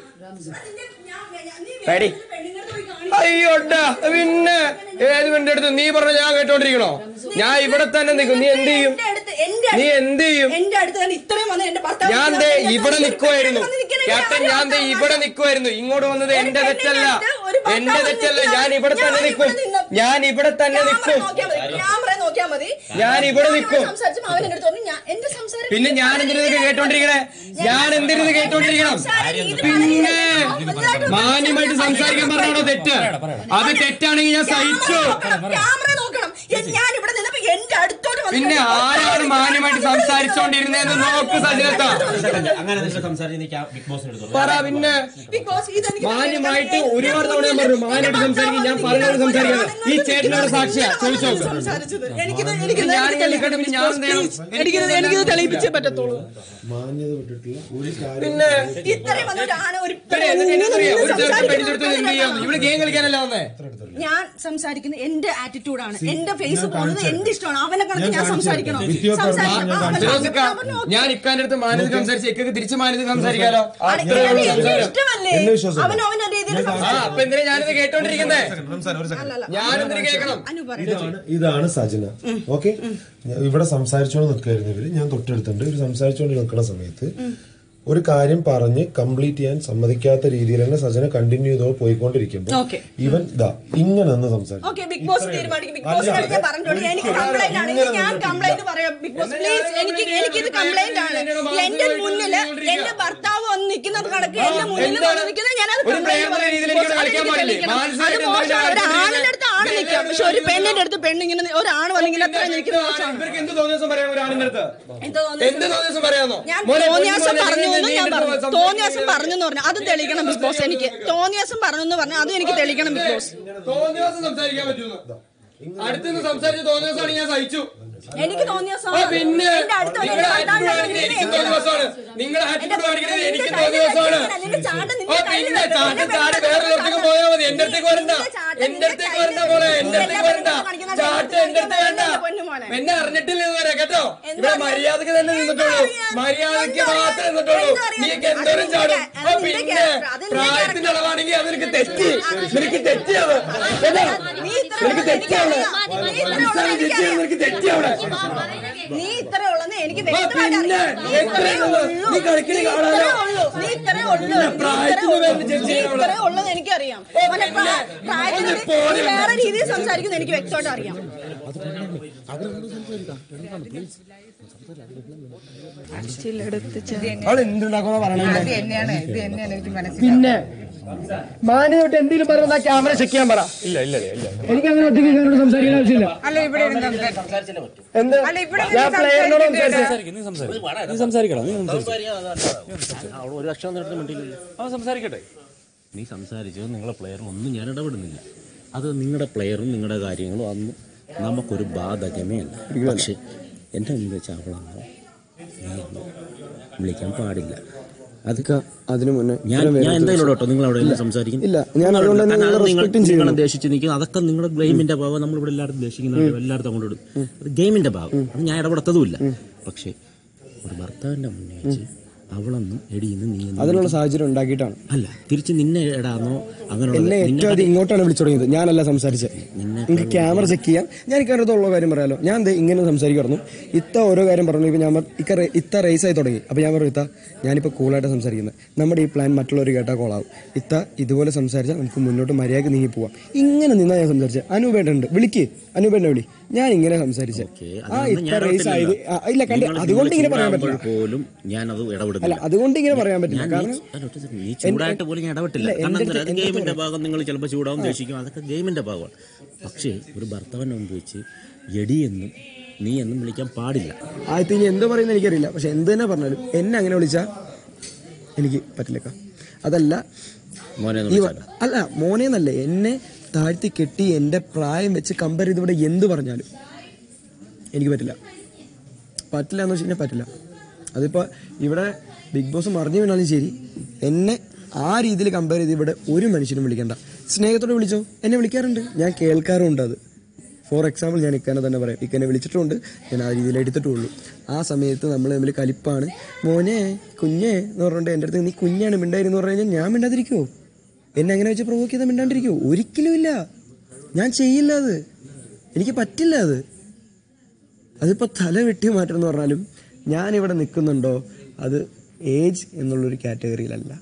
പേടി അയ്യോട്ടാ പിന്നെ ഏത് പെണ്ണിന്റെ അടുത്ത് നീ പറഞ്ഞ ഞാൻ കേട്ടോണ്ടിരിക്കണോ ഞാൻ ഇവിടെ തന്നെ നിൽക്കും നീ എന്ത് ചെയ്യും എന്റെ അടുത്ത് എന്റെ നീ എന്ത് ചെയ്യും എന്റെ അടുത്ത് തന്നെ ഇത്രയും വന്ന് എന്റെ ഭർത്താവ് ഞാൻ ഇത്രയും ദേ വന്ന് ഇവിടെ എന്റെ നിൽക്കുമായിരുന്നു വന്ന് നിൽക്കുന്ന ക്യാപ്റ്റൻ ഞാൻ ദേ ആരും ഇവിടെ നിൽക്കുമായിരുന്നു ഇങ്ങോട്ട് വന്നത് എന്റെ തെറ്റല്ല ഒരു ഭർത്താവ് എന്റെ തെറ്റല്ല ഞാൻ ഇവിടെ ഞാൻ തന്നെ നിൽക്കും ഇവിടെ നിന്ന് ഞാൻ ഇവിടെ തന്നെ നിൽക്കും നോക്കിയാ മതി ക്യാമറ നോക്കിയാ മതി ഞാൻ ഇവിടെ നിൽക്കും സംസാരിച്ചു അവൻ എന്റെ അടുത്ത് പറഞ്ഞു ഞാൻ എന്റെ സംസാരം പിന്നെ ഞാൻ എന്തിനത് കേട്ടോണ്ടിരിക്കണേ ഞാൻ എന്തിനത് കേട്ടോണ്ടിരിക്കണം പിന്നെ മാന്യമായിട്ട് സംസാരിക്കാൻ പറഞ്ഞാണോ തെറ്റ് അത് തെറ്റാണെങ്കിൽ ഞാൻ സഹിച്ചു ക്യാമറ നോക്കണം എ- ഞാൻ ഇവിടെ നിന്നപ്പോ എന്റെ അടുത്തോട്ട് വന്ന് പിന്നെ ആരാണ് മാന്യമായിട്ട് സംസാരിച്ചോണ്ടിരുന്നതെന്ന് നോക്ക് സജിനത്ത പറ പിന്നെ ബിഗ് ബോസ് ഇതെനിക്ക് മാന്യമായിട്ട് ഒരുപാട് തവണ ഞാൻ പറഞ്ഞു മാന്യമായിട്ട് സംസാരിക്കും ഞാൻ പറഞ്ഞോട് സംസാരിക്കാതെ ഈ ചേട്ടനോട് സാക്ഷിയാ ചോദിച്ചു നോക്ക് സംസാരിച്ചത് എനിക്കിത് എനിക്കിത് ഞാൻ ഇങ്ങനെ നിൽക്കട്ടെ, പിന്നെ ഞാൻ എന്ത് ചെയ്യണം? എനിക്കിത് എനിക്കിത് തെളിയിപ്പിച്ചേ പറ്റത്തുള്ളൂ മാന്യത വിട്ടിട്ടുള്ള ഒരു കാര്യം പിന്നെ ഇത്രയും വന്ന ഒരാണ് ഒരു പിന്നെ എന്നിട്ട് എന്നെ അറിയാം ഒരു ചെറുക്കൻ സംസാരിക്കുന്ന പെണ്ണിന്റെ അടുത്ത് എന്ത് ചെയ്യാം ഇവിടെ ഗെയിം കളിക്കാനല്ല വന്നേ ഞാൻ സംസാരിക്കുന്നത് എന്റെ ആറ്റിറ്റ്യൂഡാണ് എന്റെ ഫേസ് പോകുന്നത് എന്റെ ഇഷ്ടമാണ് അവനെ കണക്ക് ഞാൻ സംസാരിക്കണം വിദ്യാഭ്യാസം സംസാരിക്കണം. ആ, അവൻ ഫിറോസിക്ക, അവൻ നോക്കി. ഞാൻ ഇക്കാന്റെ അടുത്ത് മാനസിക സംസാരിച്ച് ഇക്കൊക്കെ തിരിച്ച് മാനസിക സംസാരിക്കാലോ അത്രേ എന്റെ ഉള്ളൂ സംസാരം ഇഷ്ടമല്ലേ എന്നെ വിശ്വാസം അവൻ അവന്റെ രീതിയിൽ ആ അപ്പൊ എന്തിനാ ഞാനിത് കേട്ടോണ്ടിരിക്കുന്നേ ഞാനെന്തിനു കേൾക്കണം അനു പറയട്ടെ ഇതാണ് ഇതാണ് സജന ഓക്കെ ഇവിടെ സംസാരിച്ചോണ്ട് നിൽക്കായിരുന്നു ഇവര് ഞാൻ തൊട്ടടുത്തുണ്ട് ഇവര് സംസാരിച്ചോണ്ട് നിൽക്കുന്ന സമയത്ത് ഒരു കാര്യം പറഞ്ഞ് കംപ്ലീറ്റ് ചെയ്യാൻ സമ്മതിക്കാത്ത രീതിയിൽ തന്നെ സജന കണ്ടിന്യൂ ചെയ്തോ പോയിക്കൊണ്ടിരിക്കുമ്പോ ഓക്കെ ഇവൻ ദാ ഇങ്ങനെ ഒന്ന് സംസാരിക്കും ഓക്കെ ബിഗ് ബോസ് തീരുമാനിക്കും ബിഗ് ബോസ് ഞാൻ പറഞ്ഞോളൂ എനിക്ക് കംപ്ലൈന്റ് ആണ് ഇനി ഞാൻ കംപ്ലൈന്റ് പറയാം ബിഗ് ബോസ് പ്ലീസ് എനിക്ക് എനിക്കിത് കംപ്ലൈന്റ് ആണ് എന്റെ മുന്നില് എന്റെ ഭർത്താവ് വന്ന് നിൽക്കുന്നത് കണക്ക് എന്റെ മുന്നിൽ വന്ന് നിൽക്കുന്നത് ഞാനത് ഒരു പ്രേമത്തിന്റെ രീതിയിൽ എനിക്ക് കളിക്കാൻ പാടില്ലേ? അത് മാനസികമായിട്ട് മോശമാണ് ഒരു എന്തെങ്കിലും ആണിന്റെ അടുത്ത് ആണ് നിൽക്കാം പക്ഷെ ഒരു പെണ്ണിന്റെ അടുത്ത് പെണ്ണിങ്ങനെ നി- ഒരാണ് വന്നിങ്ങനെ അത്ര നിൽക്കുന്നത് മോശമാണ് ഇവർക്ക് എന്ത് തോന്നിയ ദിവസം പറയാം ഒരാളിന്റെ അടുത്ത് എന്ത് തോന്നിയ എന്ത് തോന്നിയ ദിവസം പറയാമോ ഞാൻ മോനെ, തോന്നിയാസം പൊന്നു മോനെ, പറഞ്ഞു നീ എന്ന് ഞാൻ എന്ത് പറഞ്ഞു സംസാരിക്കുന്നത്? തോന്നിയാസം പറഞ്ഞു എന്ന് പറഞ്ഞു അത് തെളിയിക്കണം ബിഗ് ബോസ് എനിക്ക് തോന്നിയാസം പറഞ്ഞു എന്ന് പറഞ്ഞു അത് എനിക്ക് തെളിയിക്കണം ബിഗ് ബോസ് തോന്നിയ ദിവസം സംസാരിക്കാൻ പറ്റുന്നു അടുത്തുനിന്ന് സംസാരിച്ച് തോന്നിയ ദിവസമാണ് ഞാൻ സഹിച്ചു എനിക്ക് തോന്നിയാസം ആ, പിന്നെ എന്റെ അടുത്ത് വന്ന് നിങ്ങളുടെ എന്നെ ആറ്റിറ്റ്യൂഡ് ചാട്ടാൻ കാണിക്കുന്നത് എനിക്കും എന്നെ തോന്നിയ ദിവസമാണ് നിങ്ങളുടെ ആറ്റിറ്റ്യൂഡ് കാണിക്കുന്നത് എനിക്കും തോന്നിയ ദിവസമാണ് നിന്റെ ചാട്ടം ഓ നിന്റെ കയ്യിൽ പിന്നെ വെക്കണം. ചാട്ടം നിന്റെ ചാടി പെണ്ണിന്റെ വേറെ ഒരിടത്തേക്ക് പോയാൽ മതി എന്റെ അടുത്തേക്ക് വരണ്ട എന്റെ അടുത്തേക്ക് വരണ്ട പോലെ എന്റെ അടുത്തേക്ക് വരണ്ട ചാട്ടം എന്റെ അടുത്ത് വേണ്ട എന്നെ അറിഞ്ഞിട്ടില്ല ഇതുവരെ കേട്ടോ ഇവിടെ മര്യാദക്ക് തന്നെ നിന്നിട്ടുള്ളൂ മര്യാദക്ക് മാത്രമേ നിന്നിട്ടുള്ളൂ നീക്ക് എന്തോരം ചാടും ഓ പിന്നെ പ്രായത്തിന്റെ അളവാണെങ്കിൽ അത് നിനക്ക് തെറ്റി നിനക്ക് തെറ്റിയത് കേട്ടോ നീ ഇത്ര നിനക്ക് തെറ്റിയാണ് നീ ഇത്രേ ഉള്ളെന്ന് എനിക്ക് ആ, വ്യക്തമായിട്ട് പിന്നെ, അറിയാം. നീ എത്രയേ ഇത്രേ ഉള്ളൂ. ഉള്ളൂ. നീ കളിക്കണ നീ കാണാലോ. ഇത്രേ ഉള്ളൂ. നീ ഇത്രേ ഉള്ളൂ. പിന്നെ നീ പ്രായത്തിന് ഇത്രേ വേണ്ടി ഉള്ളൂ. ചേച്ചി നീ ഇവിടെ. ഇത്രേ ഉള്ളെന്ന് എനിക്കറിയാം മോനെ, പ്രാ- പ്രായത്തിന് ഒന്ന് പോടി നീ വേറെ രീതിയിൽ സംസാരിക്കുന്നത് എനിക്ക് വ്യക്തമായിട്ട് അറിയാം അവൾ എന്തുണ്ടാക്കുന്ന പറയണേ തന്നെയാണ് ഇത് തന്നെയാണ് എനിക്ക് മനസ്സിലാവും പിന്നെ മാന്യ തൊട്ട് എന്തെങ്കിലും പറഞ്ഞാ ക്യാമറ ചെക്ക് ചെയ്യാൻ പറ ഇല്ല ഇല്ല ഇല്ല എനിക്ക് അങ്ങനെ ഒറ്റയ്ക്ക് കയറി സംസാരിക്കാൻ ആവശ്യമില്ല അല്ല ഇവിടെ ഇരുന്ന് സംസാരിക്കാം. എന്ത് അല്ല ഇവിടെ ഞാൻ ഇരുന്ന് പ്ലെയറിനോട് സംസാരിക്കുന്നില്ല. സംസാരിച്ചു നീ സംസാരിക്കണം നീ സംസാരിക്കണം നീ സംസാരിക്കണം ഒരു അക്ഷരം നേരത്തെ മിണ്ടിയില്ല അവൻ സംസാരിക്കട്ടെ നീ സംസാരിച്ചത് നിങ്ങളെ പ്ലെയറും ഒന്നും ഞാൻ ഇടപെടുന്നില്ല അത് നിങ്ങളുടെ പ്ലെയറും നിങ്ങളുടെ കാര്യങ്ങളും അന്ന് നമുക്കൊരു ബാധകമേ അല്ല പക്ഷെ എൻ്റെ മുന്നിൽ വെച്ച് അവളെന്നോ നീ എന്നോ വിളിക്കാൻ പാടില്ല അതൊക്കെ അതിനു മുന്നേ ഞാൻ ഞാൻ എന്തായാലും കേട്ടോ നിങ്ങൾ അവിടെ ഇരുന്ന് സംസാരിക്കും ഇല്ല, ഞാൻ അതുകൊണ്ട് തന്നെ നിങ്ങളെ respectഉം ചെയ്യുന്നു. നിങ്ങളെ ദേഷിച്ച് നിൽക്കും അതൊക്കെ നിങ്ങളുടെ ഗെയിമിന്റെ ഭാഗം നമ്മളിവിടെ എല്ലാവരും ദേഷിക്കുന്ന എല്ലായിടത്തും കൊണ്ടിടും അത് ഗെയിമിന്റെ ഭാഗം അത് ഞാൻ ഇടപെടത്തതുമില്ല പക്ഷേ ഒരു ഭർത്താവിന്റെ മുന്നേ വെച്ച് അവളൊന്നും എടിയുന്നു നീ എന്നും അതിനുള്ള സാഹചര്യം ഉണ്ടാക്കിയിട്ടാണ് അല്ല തിരിച്ച് നിന്നെ ഇടാന്നോ അങ്ങനെയുള്ള എന്നെ ഏറ്റവും നിന്നെ ആദ്യം ഇങ്ങോട്ടാണ് വിളിച്ചു തുടങ്ങിയത് ഞാനല്ല സംസാരിച്ചത് എനിക്ക് ക്യാമറ ചെക്ക് ചെയ്യാം ഞാൻ ഇക്കാര്യത്തുള്ള കാര്യം പറയാലോ ഞാൻ ദേ ഇങ്ങനെ സംസാരിക്കുന്നു ഇത്ത ഓരോ കാര്യം പറഞ്ഞു ഇപ്പൊ ഞാൻ പറ- ഇക്ക റേ- ഇത്ത റേസ് ആയി തുടങ്ങി അപ്പൊ ഞാൻ പറഞ്ഞു ഇത്ത ഞാനിപ്പോ കൂളായിട്ട് സംസാരിക്കുന്നത് നമ്മുടെ ഈ പ്ലാൻ മറ്റുള്ളവർ കേട്ടാൽ കോളാവും ഇത്ത ഇതുപോലെ സംസാരിച്ചാൽ നമുക്ക് മുന്നോട്ട് മര്യാദക്ക് നീങ്ങി പോവാം ഇങ്ങനെ നിന്നാ ഞാൻ സംസാരിച്ചത് അനൂപേട്ടുണ്ട് വിളിക്ക് അനൂപേട്ടനെ വിളി ഞാൻ ഇങ്ങനെ സംസാരിച്ചത് ആ അതിനൊന്നും ഇത്ത ഞാൻ റേസ് ആയത് ഇടപെട്ടില്ലല്ലോ. ആ, ഇല്ല കണ്ട് നിങ്ങൾ- അതുകൊണ്ട് ഇങ്ങനെ പറയാൻ നിങ്ങൾ പറ്റില്ല ചൂടാകുമ്പോൾ പോലും ഞാൻ അത് അല്ല ഇടപെടുന്നില്ല അതുകൊണ്ട് ഇങ്ങനെ പറയാൻ പറ്റില്ല ഞാൻ കാരണം നീ- അല്ല, ഒറ്റ second. നീ ചൂടായിട്ട് പോലും ഞാൻ ഇടപെട്ടില്ല ഇല്ല, കാരണം എൻ്റെ എന്താ അടുത്ത് അത് എൻ്റെ ഗെയിമിന്റെ അടുത്ത് ഭാഗം നിങ്ങൾ ചിലപ്പോൾ ചൂടാവും ദേഷിക്കും അതൊക്കെ ഗെയിമിന്റെ ഭാഗമാണ് പക്ഷേ ഒരു ഭർത്താവിനെ മുമ്പ് വെച്ച് എടി എന്നും നീ എന്നും വിളിക്കാൻ പാടില്ല ആദ്യത്തെ ഇനി എന്തോ പറയുന്നത് എനിക്കറിയില്ല പക്ഷെ എന്ത് തന്നെ പറഞ്ഞാലും എന്നെ അങ്ങനെ വിളിച്ചാൽ എനിക്ക് പറ്റില്ല അതല്ല മോനെ ഈ വ- അല്ല മോനേന്നല്ല എന്നെ താഴ്ത്തി കെട്ടി എൻ്റെ പ്രായം വെച്ച് കമ്പയർ ചെയ്ത് ഇവിടെ എന്ത് പറഞ്ഞാലും എനിക്ക് പറ്റില്ല പറ്റില്ല എന്ന് വെച്ച് കഴിഞ്ഞാൽ പറ്റില്ല അതിപ്പോൾ ഇവിടെ ബിഗ് ബോസ് മറിഞ്ഞു വീണാലും ശരി എന്നെ ആ രീതിയിൽ കമ്പയർ ചെയ്ത് ഇവിടെ ഒരു മനുഷ്യനും വിളിക്കണ്ട സ്നേഹത്തോടെ വിളിച്ചോ എന്നെ വിളിക്കാറുണ്ട് ഞാൻ കേൾക്കാറുണ്ട് അത് ഫോർ എക്സാമ്പിൾ ഞാൻ ഇക്കനെ തന്നെ പറയാം ഇക്കനെ വിളിച്ചിട്ടുണ്ട് ഞാൻ ആ രീതിയിൽ എടുത്തിട്ടുള്ളൂ ആ സമയത്ത് നമ്മൾ തമ്മിൽ കലിപ്പാണ് മോനെ കുഞ്ഞേ എന്ന് പറഞ്ഞിട്ട് എൻ്റെ അടുത്ത് നീ കുഞ്ഞാണ് മിണ്ടായിരുന്നു പറഞ്ഞു കഴിഞ്ഞാൽ ഞാൻ മിണ്ടാതിരിക്കുമോ എന്നെ അങ്ങനെ വെച്ച് പ്രൊവോക്ക് ചെയ്താൽ മിണ്ടാണ്ടിരിക്കുമോ ഒരിക്കലും ഇല്ല ഞാൻ ചെയ്യില്ല അത് എനിക്ക് പറ്റില്ല അത് അതിപ്പോൾ തല വെട്ടി മാറ്റം എന്ന് പറഞ്ഞാലും ഞാനിവിടെ നിൽക്കുന്നുണ്ടോ അത് ഏജ് എന്നുള്ളൊരു കാറ്റഗറിയിലല്ല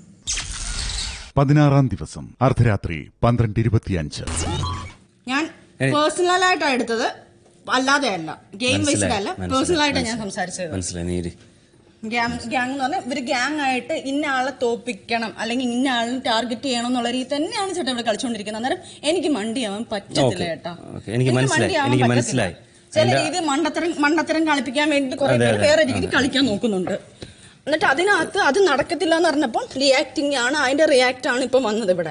പതിനാറാം ദിവസം അർദ്ധരാത്രി പന്ത്രണ്ട് ഇരുപത്തിയഞ്ച് ഞാൻ പേഴ്സണൽ ആയിട്ടാണ് എടുത്തത് അല്ലാതെ അല്ല ഗെയിം വൈസ്ഡ് അല്ല പേഴ്സണൽ ആയിട്ടാണ് ഞാൻ സംസാരിച്ചത് മനസ്സിലായി നീര് ഗ്യാങ് ഗ്യാങ് എന്ന് പറഞ്ഞാൽ ഇവര് ഗ്യാങ് ആയിട്ട് ഇന്ന ആളെ തോപ്പിക്കണം അല്ലെങ്കിൽ ഇന്ന ആളിനെ ടാർഗറ്റ് ചെയ്യണം എന്നുള്ള രീതി തന്നെയാണ് ചേട്ടാ ഇവിടെ കളിച്ചുകൊണ്ടിരിക്കുന്നത് അന്നേരം എനിക്ക് മണ്ടിയാവാൻ പറ്റത്തില്ല ഓക്കേ. ചേട്ടാ ഓക്കേ. എനിക്ക് മനസ്സിലായി. മണ്ടിയാവാൻ എനിക്ക് പറ്റത്തില്ല. മനസ്സിലായി. ചില എൻ്റെ- രീതി മണ്ടത്തരം മണ്ടത്തരം കളിപ്പിക്കാൻ വേണ്ടി കുറെ അതെ, പേര് അതെ. വേറെ രീതി കളിക്കാൻ നോക്കുന്നുണ്ട് എന്നിട്ട് അതിനകത്ത് അത് നടക്കത്തില്ല എന്ന് പറഞ്ഞപ്പോൾ റിയാക്ടിങ് ആണ് അതിന്റെ റിയാക്ട് ആണ് ഇപ്പം വന്നത് ഇവിടെ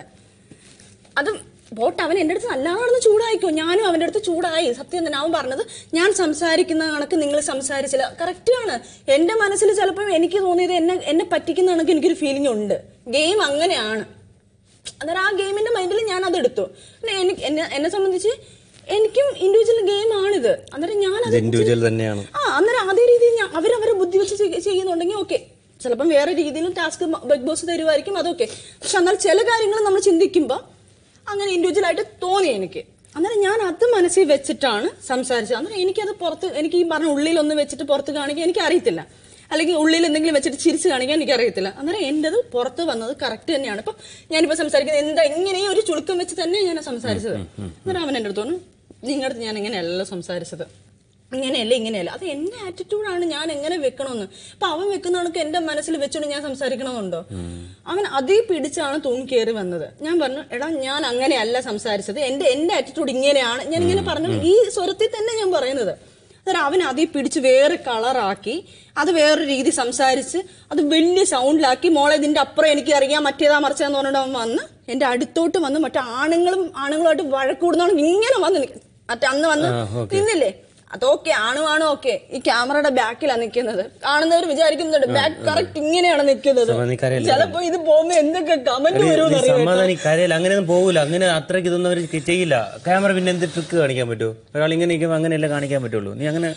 അത് പോട്ട് അവൻ എൻ്റെ അടുത്ത് നല്ലതാണെന്ന് ചൂടായിക്കോ ഞാനും അവൻ്റെ അടുത്ത് ചൂടായി സത്യം തന്നെ അവൻ പറഞ്ഞത് ഞാൻ സംസാരിക്കുന്ന കണക്ക് നിങ്ങൾ സംസാരിച്ചില്ല കറക്റ്റാണ് എൻ്റെ മനസ്സിൽ ചിലപ്പോൾ എനിക്ക് തോന്നിയത് എന്നെ എന്നെ പറ്റിക്കുന്ന കണക്ക് എനിക്കൊരു ഫീലിംഗ് ഉണ്ട് ഗെയിം അങ്ങനെയാണ് അന്നേരം ആ ഗെയിമിന്റെ മൈൻഡിൽ ഞാൻ അത് എടുത്തു പിന്നെ എനിക്ക് എന്നെ എന്നെ സംബന്ധിച്ച് എനിക്കും ഇൻഡിവിജ്വൽ ഗെയിം ആണിത് അന്നേരം ഞാൻ അത് ഇൻഡിവിജ്വൽ തന്നെയാണ് ആ അന്നേരം അതേ രീതിയിൽ ഞാൻ അവരവരെ ബുദ്ധി വെച്ച് ചെയ്യ- ചെയ്യുന്നുണ്ടെങ്കിൽ ഓക്കെ ചിലപ്പം വേറെ രീതിയിലും ടാസ്ക് ബിഗ് ബോസ് തരുമായിരിക്കും അതൊക്കെ പക്ഷെ എന്നാൽ ചില കാര്യങ്ങൾ നമ്മൾ ചിന്തിക്കുമ്പോൾ അങ്ങനെ ഇൻഡിവിജ്വൽ ആയിട്ട് തോന്നി എനിക്ക് അന്നേരം ഞാൻ അത് മനസ്സിൽ വെച്ചിട്ടാണ് സംസാരിച്ചത് അന്നേരം എനിക്കത് പുറത്ത് എനിക്ക് ഈ പറഞ്ഞ ഉള്ളിലൊന്ന് വെച്ചിട്ട് പുറത്ത് കാണിക്കാൻ എനിക്ക് അറിയത്തില്ല അല്ലെങ്കിൽ ഉള്ളിൽ എന്തെങ്കിലും വെച്ചിട്ട് ചിരിച്ച് കാണിക്കാൻ എനിക്ക് അറിയത്തില്ല അന്നേരം എൻ്റെത് പുറത്ത് വന്നത് കറക്റ്റ് തന്നെയാണ് ഇപ്പം ഞാനിപ്പോൾ സംസാരിക്കുന്നത് എന്താ ഇങ്ങനെ ഈ ഒരു ചുളുക്കം വെച്ച് തന്നെ ഞാൻ സംസാരിച്ചത് അന്നേരം അവൻ എൻ്റെ അടുത്ത് പറഞ്ഞു നിങ്ങളുടെ അടുത്ത് ഞാൻ ഇങ്ങനെയല്ല സംസാരിച്ചത് ഇങ്ങനെയല്ല ഇങ്ങനെയല്ല അത് എന്റെ ആറ്റിറ്റ്യൂഡാണ് ഞാൻ എങ്ങനെ വെക്കണമെന്ന് അപ്പൊ അവൻ വെക്കുന്ന കണക്ക് എന്റെ മനസ്സിൽ വെച്ചോണ്ട് ഞാൻ സംസാരിക്കണമെന്നുണ്ടോ അവൻ അതേ പിടിച്ചാണ് തൂങ്ങി കയറി വന്നത് ഞാൻ പറഞ്ഞു എടാ ഞാൻ അങ്ങനെയല്ല സംസാരിച്ചത് എന്റെ എന്റെ ആറ്റിറ്റ്യൂഡ് ഇങ്ങനെയാണ് ഞാൻ ഇങ്ങനെ പറഞ്ഞു ഈ സ്വരത്തിൽ തന്നെ ഞാൻ പറയുന്നത് അന്നേരം അവൻ അതേ പിടിച്ച് വേറെ കളറാക്കി അത് വേറൊരു രീതി സംസാരിച്ച് അത് വലിയ സൗണ്ടിലാക്കി മോളെ ഇതിന്റെ അപ്പുറം എനിക്ക് അറിയാം മറ്റേതാ മറിച്ചതെന്ന് പറഞ്ഞിട്ട് അവൻ വന്ന് എന്റെ അടുത്തോട്ട് വന്ന് മറ്റേ ആണുങ്ങളും ആണുങ്ങളുമായിട്ട് വഴക്കൂടുന്നതാണ് ഇങ്ങനെ വന്ന് നിൽക്കും മറ്റേ അന്ന് വന്ന് ആ, ഓക്കേ. നിന്നില്ലേ അതൊക്കെ ആണുമാണ് ഓക്കെ ഈ ക്യാമറയുടെ ബാക്കിലാണ് നിൽക്കുന്നത് കാണുന്നവർ വിചാരിക്കുന്നുണ്ട് ബാക്ക് കറക്റ്റ് ഇങ്ങനെയാണ് നിൽക്കുന്നത് സമാ, നീ കരയല്ലേ? ചിലപ്പോ ഇത് പോകുമ്പോ എന്തൊക്കെ കമന്റ് വരുമെന്ന് അറിയാം സമാധാനി കരയില്ല അങ്ങനെയൊന്നും പോകില്ല അങ്ങനെ അത്രയ്ക്ക് ഇതൊന്നും അവർ ചെയ്യില്ല ക്യാമറ പിന്നെ എന്ത് ട്രിക്ക് കാണിക്കാൻ പറ്റുമോ ഒരാൾ ഇങ്ങനെ നിൽക്കുമ്പോൾ അങ്ങനെയല്ല കാണിക്കാൻ പറ്റുള്ളൂ നീ അങ്ങനെ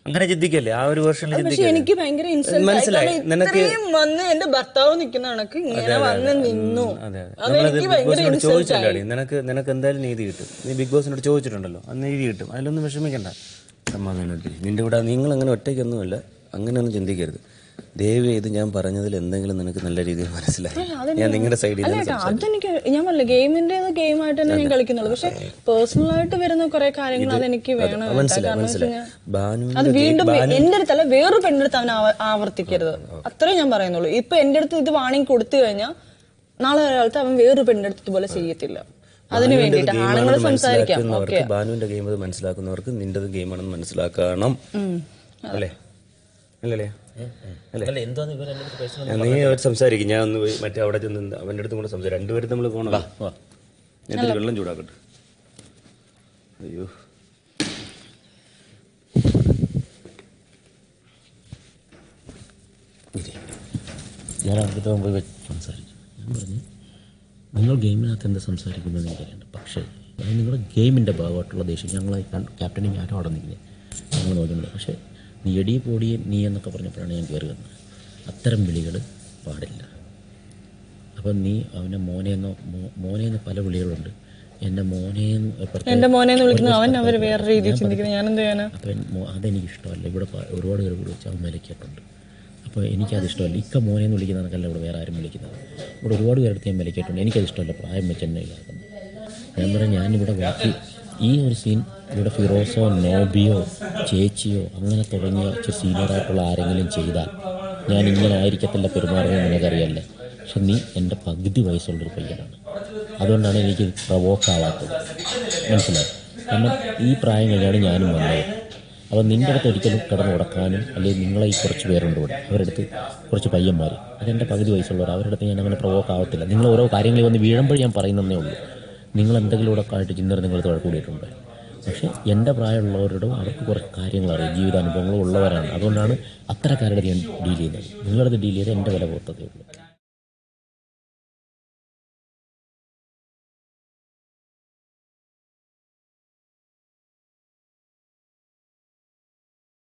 അങ്ങനെ ചിന്തിക്കല്ലേ ആ ഒരു വേർഷനിൽ പക്ഷെ ചിന്തിക്കല്ലേ എനിക്ക് ഭയങ്കര ഇൻസൾട്ട് മനസ്സിലായി നിനക്ക് ഇത്രയും വന്ന് എന്റെ ഭർത്താവ് നിൽക്കുന്ന കണക്ക് അതെ, ഇങ്ങനെ അതെ, വന്ന് അതെ. നിന്നു ഉം, അതെ, അതെ. അത് നമ്മളത് എനിക്ക് ബിഗ് ഭയങ്കര ബോസിനോട് ഇൻസൾട്ട് ചോദിച്ചല്ലോ ആയി അടി. നിനക്ക് നിനക്ക് എന്തായാലും നീതി കിട്ടും നീ ബിഗ് ബോസിനോട് ചോദിച്ചിട്ടുണ്ടല്ലോ ആ നീതി കിട്ടും അതിലൊന്നും വിഷമിക്കണ്ട സമാധാനത്തിൽ നിന്റെ ഇവിടെ നിങ്ങൾ അങ്ങനെ ഒറ്റയ്ക്കൊന്നുമല്ല അങ്ങനെയൊന്നും ചിന്തിക്കരുത് ദയവ് ചെയ്ത് ഞാൻ പറഞ്ഞതിൽ എന്തെങ്കിലും നിനക്ക് നല്ല രീതിയിൽ മനസ്സിലായി ഞാൻ നിങ്ങളുടെ സൈഡിൽ അല്ല നിന്ന് കേട്ടോ സംസാരിച്ചു അതെനിക്ക് ഞാൻ പറഞ്ഞില്ല ഗെയിമിന്റെ ഗെയിമായിട്ട് തന്നെ ഞാൻ കളിക്കുന്നുള്ളൂ പക്ഷെ പേഴ്സണൽ ആയിട്ട് വരുന്ന കുറെ കാര്യങ്ങൾ അതെനിക്ക് വേണം കേട്ടോ. മനസ്സിലായി കാരണം മനസ്സിലായി വെച്ച് കഴിഞ്ഞാൽ അത് ബാനുവിന്റെ വീണ്ടും ബാനു എന്റെ അടുത്തല്ല വേറൊരു പെണ്ണിന്റെ അടുത്ത് അവൻ ആവ- ആവർത്തിക്കരുത് അത്രേ ഞാൻ പറയുന്നുള്ളൂ ഇപ്പൊ എന്റെ അടുത്ത് ഇത് വാണിംഗ് കൊടുത്തു കഴിഞ്ഞാൽ നാളെ കാലത്ത് അവൻ വേറൊരു പെണ്ണിന്റെ അടുത്ത് ഇതുപോലെ ചെയ്യത്തില്ല അതിന് ബാനുവിന്റെ വേണ്ടിയിട്ട് ഗെയിമാണെന്ന് ആണുങ്ങൾ സംസാരിക്കാം മനസ്സിലാക്കുന്നവർക്ക് ഓക്കെ ബാനുവിന്റെ ഗെയിം അത് മനസ്സിലാക്കുന്നവർക്ക് നിന്റേത് ഗെയിമാണെന്ന് മനസ്സിലാക്കണം അല്ലേ അല്ലല്ലേ അല്ലേ അല്ല എന്താന്ന് ഇവർ എൻ്റെ അടുത്ത് പേഴ്സണൽ ആ, നീ അവർ സംസാരിക്കും ഞാൻ ഒന്ന് പോയി മറ്റേ അവിടെ ചെന്ന് നിന്ന് അവൻ്റെ അടുത്തും കൂടെ സംസാരിക്കും രണ്ടുപേരും നമ്മൾ പോകണം ഞാൻ ഇത്തിരി വെള്ളം ചൂടാക്കട്ടെ അയ്യോ ഞാൻ അടുത്ത പോയി വെച്ച് സംസാരിച്ചു ഞാൻ പറഞ്ഞു നിങ്ങൾ ഗെയിമിനകത്ത് എന്താ സംസാരിക്കുന്നത് എനിക്കറിയണ്ട പക്ഷേ അത് നിങ്ങളുടെ ഗെയിമിൻ്റെ ഭാഗമായിട്ടുള്ള ദേഷ്യം ഞങ്ങൾ ക്യാപ്റ്റനും ഞാനും അവിടെ നിൽക്കുന്നത് ഞങ്ങൾ നോക്കുന്നില്ല പക്ഷേ നീ എടി പൊടിയെ നീ എന്നൊക്കെ പറഞ്ഞപ്പോഴാണ് ഞാൻ കയറി വന്നത് അത്തരം വിളികൾ പാടില്ല അപ്പം നീ അവനെ മോനെന്നോ മോ- മോനെന്ന് പല വിളികളുണ്ട് എൻ്റെ മോനെന്ന് പ്രത്യേക- എന്റെ മോനെ എന്ന് വിളിക്കുന്നത് അവൻ ഒരു അവർ respect വേറെ രീതിയിൽ ഞാൻ ചിന്തിക്കുന്നത് ഞാൻ എന്ത് ചെയ്യാനാ അപ്പം മോ- അതെനിക്ക് ഇഷ്ടമല്ല ഇവിടെ പ- ഒരുപാട് പേര് വിളിച്ച് അവൻ വിലക്കിയിട്ടുണ്ട് അപ്പോൾ എനിക്കത് ഇഷ്ടമല്ല ഇക്ക മോനെ എന്ന് വിളിക്കുന്നതൊക്കെയല്ല ഇവിടെ വേറെ ആരും വിളിക്കുന്നത് ഇവിടെ ഒരുപാട് പേരെടുത്ത് ഞാൻ വിലക്കിയിട്ടുണ്ട് എനിക്കത് ഇഷ്ടമല്ല പ്രായം വെച്ച് എന്നെ ഇതാക്കുന്നത് ഞാൻ പറയാം ഞാനിവിടെ ബാക്കി ഈ ഒരു സീൻ ഇവിടെ ഫിറോസോ നോബിയോ ചേച്ചിയോ അങ്ങനെ തുടങ്ങിയ ഇച്ചിരി സീനിയറായിട്ടുള്ള ആരെങ്കിലും ചെയ്താൽ ഞാൻ ഇങ്ങനെ ആയിരിക്കത്തില്ല പെരുമാറുന്നത് നിനക്കറിയല്ലേ പക്ഷെ നീ എൻ്റെ പകുതി വയസ്സുള്ളൊരു പയ്യനാണ് അതുകൊണ്ടാണ് എനിക്ക് പ്രവോക്ക് ആവാത്തത് മനസ്സിലായി കാരണം ഈ പ്രായം കഴിഞ്ഞാണ് ഞാനും വന്നത് അപ്പോൾ നിൻ്റെ അടുത്ത് ഒരിക്കലും കിടന്ന് ഉടക്കാനും അല്ലെങ്കിൽ നിങ്ങളെ ഈ കുറച്ച് പേരുണ്ട് ഇവിടെ അവരുടെ അടുത്ത് കുറച്ച് പയ്യന്മാർ അതെൻ്റെ പകുതി വയസ്സുള്ളവർ അവരുടെ അടുത്ത് ഞാൻ അങ്ങനെ പ്രവോക്ക് ആവത്തില്ല നിങ്ങൾ ഓരോ കാര്യങ്ങളിൽ വന്ന് വീഴുമ്പോൾ ഞാൻ പറയുന്നതേ ഉള്ളൂ നിങ്ങൾ എന്തെങ്കിലും ഇവിടെ ആയിട്ട് ചിന്തർ നിങ്ങൾ കൂടിയിട്ടുണ്ട് പക്ഷേ എൻ്റെ പ്രായമുള്ളവരോടും അവർക്ക് കുറച്ച് കാര്യങ്ങൾ അറിയാം ജീവിതാനുഭവങ്ങളും ഉള്ളവരാണ് അതുകൊണ്ടാണ് അത്തരക്കാരുടെ ഞാൻ ഡീൽ ചെയ്യുന്നത് നിങ്ങളത് ഡീൽ ചെയ്ത് എൻ്റെ വില പോത്തതേ ഉള്ളൂ